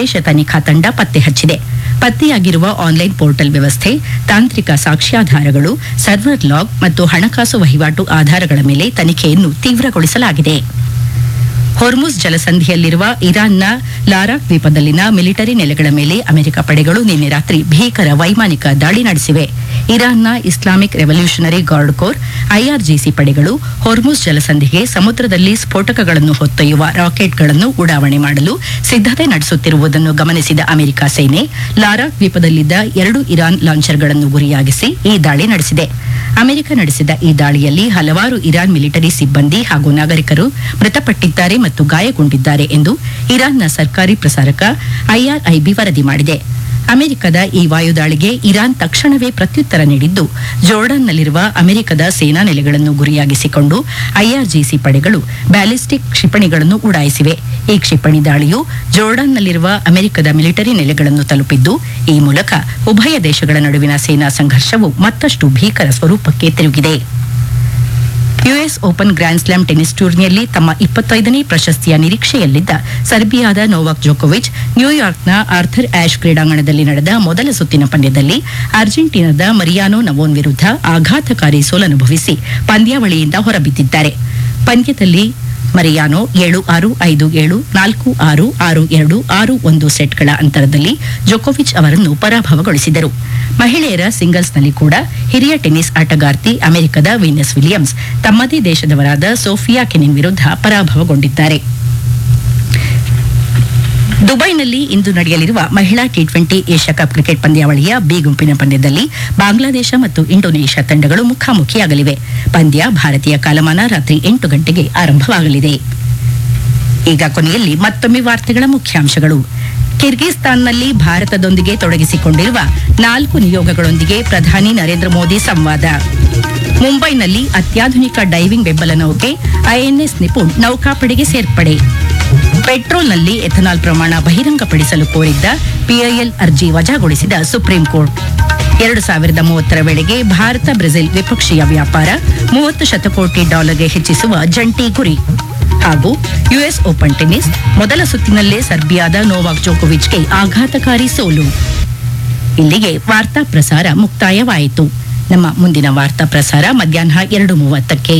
ವಿಶೇಷ ತನಿಖಾ ತಂಡ ಪತ್ತೆ ಹಚ್ಚಿದೆ ಪತ್ತೆಯಾಗಿರುವ ಆನ್ಲೈನ್ ಪೋರ್ಟಲ್ ವ್ಯವಸ್ಥೆ ತಾಂತ್ರಿಕ ಸಾಕ್ಷ್ಯಾಧಾರಗಳು ಸರ್ವರ್ ಲಾಗ್ ಮತ್ತು ಹಣಕಾಸು ವಹಿವಾಟು ಆಧಾರಗಳ ಮೇಲೆ ತನಿಖೆಯನ್ನು ತೀವ್ರಗೊಳಿಸಲಾಗಿದೆ ಹೊರ್ಮುಸ್ ಜಲಸಂಧಿಯಲ್ಲಿರುವ ಇರಾನ್ನ ಲಾರಾಕ್ ದ್ವೀಪದಲ್ಲಿನ ಮಿಲಿಟರಿ ನೆಲೆಗಳ ಮೇಲೆ ಅಮೆರಿಕ ಪಡೆಗಳು ನಿನ್ನೆ ರಾತ್ರಿ ಭೀಕರ ವೈಮಾನಿಕ ದಾಳಿ ನಡೆಸಿವೆ ಇರಾನ್ನ Islamic revolutionary guard corps IRGC ಪಡೆಗಳು ಹೊರ್ಮುಸ್ ಜಲಸಂಧಿಗೆ ಸಮುದ್ರದಲ್ಲಿ ಸ್ಫೋಟಕಗಳನ್ನು ಹೊತ್ತೊಯ್ಯುವ ರಾಕೆಟ್ಗಳನ್ನು ಉಡಾವಣೆ ಮಾಡಲು ಸಿದ್ಧತೆ ನಡೆಸುತ್ತಿರುವುದನ್ನು ಗಮನಿಸಿದ ಅಮೆರಿಕ ಸೇನೆ ಲಾರಾಕ್ ದ್ವೀಪದಲ್ಲಿದ್ದ ಎರಡು ಇರಾನ್ ಲಾಂಚರ್ಗಳನ್ನು ಗುರಿಯಾಗಿಸಿ ಈ ದಾಳಿ ನಡೆಸಿದೆ ಅಮೆರಿಕ ನಡೆಸಿದ ಈ ದಾಳಿಯಲ್ಲಿ ಹಲವಾರು ಇರಾನ್ ಮಿಲಿಟರಿ ಸಿಬ್ಬಂದಿ ಹಾಗೂ ನಾಗರಿಕರು ಮೃತಪಟ್ಟಿದ್ದಾರೆ ಮತ್ತು ಗಾಯಗೊಂಡಿದ್ದಾರೆ ಎಂದು ಇರಾನ್ನ ಸರ್ಕಾರಿ ಪ್ರಸಾರಕ ಐಆರ್ಐಬಿ ವರದಿ ಮಾಡಿದೆ ಅಮೆರಿಕದ ಈ ವಾಯುದಾಳಿಗೆ ಇರಾನ್ ತಕ್ಷಣವೇ ಪ್ರತ್ಯುತ್ತರ ನೀಡಿದ್ದು ಜೋರ್ಡನ್ನಲ್ಲಿರುವ ಅಮೆರಿಕದ ಸೇನಾ ನೆಲೆಗಳನ್ನು ಗುರಿಯಾಗಿಸಿಕೊಂಡು ಐಆರ್ಜಿಸಿ ಪಡೆಗಳು ಬ್ಯಾಲಿಸ್ಟಿಕ್ ಕ್ಷಿಪಣಿಗಳನ್ನು ಉಡಾಯಿಸಿವೆ ಈ ಕ್ಷಿಪಣಿ ದಾಳಿಯು ಜೋರ್ಡನ್ನಲ್ಲಿರುವ ಅಮೆರಿಕದ ಮಿಲಿಟರಿ ನೆಲೆಗಳನ್ನು ತಲುಪಿದ್ದು ಈ ಮೂಲಕ ಉಭಯ ದೇಶಗಳ ನಡುವಿನ ಸೇನಾ ಸಂಘರ್ಷವು ಮತ್ತಷ್ಟು ಭೀಕರ ಸ್ವರೂಪಕ್ಕೆ ತಿರುಗಿದೆ US open grand slam tennis ಟೂರ್ನಿಯಲ್ಲಿ ತಮ್ಮ ಇಪ್ಪತ್ತೈದನೇ ಪ್ರಶಸ್ತಿಯ ನಿರೀಕ್ಷೆಯಲ್ಲಿದ್ದ ಸರ್ಬಿಯಾದ ನೋವಾಕ್ ಜೋಕೋವಿಚ್ ನ್ಯೂಯಾರ್ಕ್ನ ಆರ್ಥರ್ ಆಶ್ ಕ್ರೀಡಾಂಗಣದಲ್ಲಿ ನಡೆದ ಮೊದಲ ಸುತ್ತಿನ ಪಂದ್ಯದಲ್ಲಿ ಅರ್ಜೆಂಟೀನಾದ ಮರಿಯಾನೋ ನವೋನ್ ವಿರುದ್ಧ ಆಘಾತಕಾರಿ ಸೋಲನುಭವಿಸಿ ಪಂದ್ಯಾವಳಿಯಿಂದ ಹೊರಬಿದ್ದಿದ್ದಾರೆ ಪಂದ್ಯದಲ್ಲಿ ಮರಿಯಾನೋ ಏಳು ಆರು ಐದು ಏಳು ನಾಲ್ಕು ಆರು ಆರು ಎರಡು ಆರು ಒಂದು ಸೆಟ್ಗಳ ಅಂತರದಲ್ಲಿ ಜೊಕೋವಿಚ್ ಅವರನ್ನು ಪರಾಭವಗೊಳಿಸಿದರು ಮಹಿಳೆಯರ ಸಿಂಗಲ್ಸ್ನಲ್ಲಿ ಕೂಡ ಹಿರಿಯ ಟೆನ್ನಿಸ್ ಆಟಗಾರ್ತಿ ಅಮೆರಿಕದ ವೀನಸ್ ವಿಲಿಯಮ್ಸ್ ತಮ್ಮದೇ ದೇಶದವರಾದ ಸೋಫಿಯಾ ಕೆನಿನ್ ವಿರುದ್ಧ ಪರಾಭವಗೊಂಡಿದ್ದಾರೆ ದುಬೈನಲ್ಲಿ ಇಂದು ನಡೆಯಲಿರುವ ಮಹಿಳಾ T twenty Asia cup cricket ಪಂದ್ಯಾವಳಿಯ ಬಿ ಗುಂಪಿನ ಪಂದ್ಯದಲ್ಲಿ ಬಾಂಗ್ಲಾದೇಶ ಮತ್ತು ಇಂಡೋನೇಷ್ಯಾ ತಂಡಗಳು ಮುಖಾಮುಖಿಯಾಗಲಿವೆ ಪಂದ್ಯ ಭಾರತೀಯ ಕಾಲಮಾನ ರಾತ್ರಿ ಎಂಟು ಗಂಟೆಗೆ ಆರಂಭವಾಗಲಿದೆ ಈಗ ಕೊನೆಯಲ್ಲಿ ಮತ್ತೊಮ್ಮೆ ವಾರ್ತೆಗಳ ಮುಖ್ಯಾಂಶಗಳು ಕಿರ್ಗಿಸ್ತಾನ್ನಲ್ಲಿ ಭಾರತದೊಂದಿಗೆ ತೊಡಗಿಸಿಕೊಂಡಿರುವ ನಾಲ್ಕು ನಿಯೋಗಗಳೊಂದಿಗೆ ಪ್ರಧಾನಿ ನರೇಂದ್ರ ಮೋದಿ ಸಂವಾದ ಮುಂಬೈನಲ್ಲಿ ಅತ್ಯಾಧುನಿಕ ಡೈವಿಂಗ್ ಬೆಂಬಲ ನೌಕೆ ಐಎನ್ಎಸ್ ನಿಪುಣ್ ನೌಕಾಪಡೆಗೆ ಸೇರ್ಪಡೆ ಪೆಟ್ರೋಲ್ನಲ್ಲಿ ಎಥನಾಲ್ ಪ್ರಮಾಣ ಬಹಿರಂಗಪಡಿಸಲು ಕೋರಿದ್ದ ಪಿಐಎಲ್ ಅರ್ಜಿ ವಜಾಗೊಳಿಸಿದ ಸುಪ್ರೀಂ ಕೋರ್ಟ್ ಎರಡು ಸಾವಿರದ ಮೂವತ್ತರ ವೇಳೆಗೆ ಭಾರತ ಬ್ರೆಜಿಲ್ ದ್ವಿಪಕ್ಷೀಯ ವ್ಯಾಪಾರ ಮೂವತ್ತು ಶತಕೋಟಿ ಡಾಲರ್ಗೆ ಹೆಚ್ಚಿಸುವ ಜಂಟಿ ಗುರಿ ಹಾಗೂ ಯುಎಸ್ ಓಪನ್ ಟೆನ್ನಿಸ್ ಮೊದಲ ಸುತ್ತಿನಲ್ಲೇ ಸರ್ಬಿಯಾದ ನೋವಾಕ್ ಜೋಕೋವಿಚ್ಗೆ ಆಘಾತಕಾರಿ ಸೋಲು ಇಲ್ಲಿಗೆ ವಾರ್ತಾ ಪ್ರಸಾರ ಮುಕ್ತಾಯವಾಯಿತು ನಮ್ಮ ಮುಂದಿನ ವಾರ್ತಾ ಪ್ರಸಾರ ಮಧ್ಯಾಹ್ನ ಎರಡು ಮೂವತ್ತಕ್ಕೆ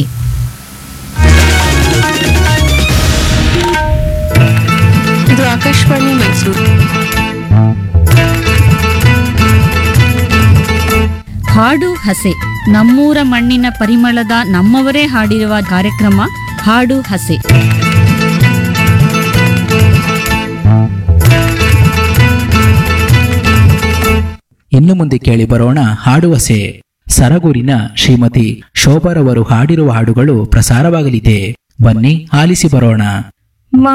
ಇದು ಆಕಾಶವಾಣಿ ಮೈಸೂರು ಹಾಡು ಹಸೆ ನಮ್ಮೂರ ಮಣ್ಣಿನ ಪರಿಮಳದ ನಮ್ಮವರೇ ಹಾಡಿರುವ ಕಾರ್ಯಕ್ರಮ ಹಾಡು ಹಸೆ ಇನ್ನು ಮುಂದೆ ಕೇಳಿ ಬರೋಣ ಹಾಡುವಸೆ ಸರಗೂರಿನ ಶ್ರೀಮತಿ ಶೋಭರವರು ಹಾಡಿರುವ ಹಾಡುಗಳು ಪ್ರಸಾರವಾಗಲಿದೆ ಬನ್ನಿ ಆಲಿಸಿ ಬರೋಣ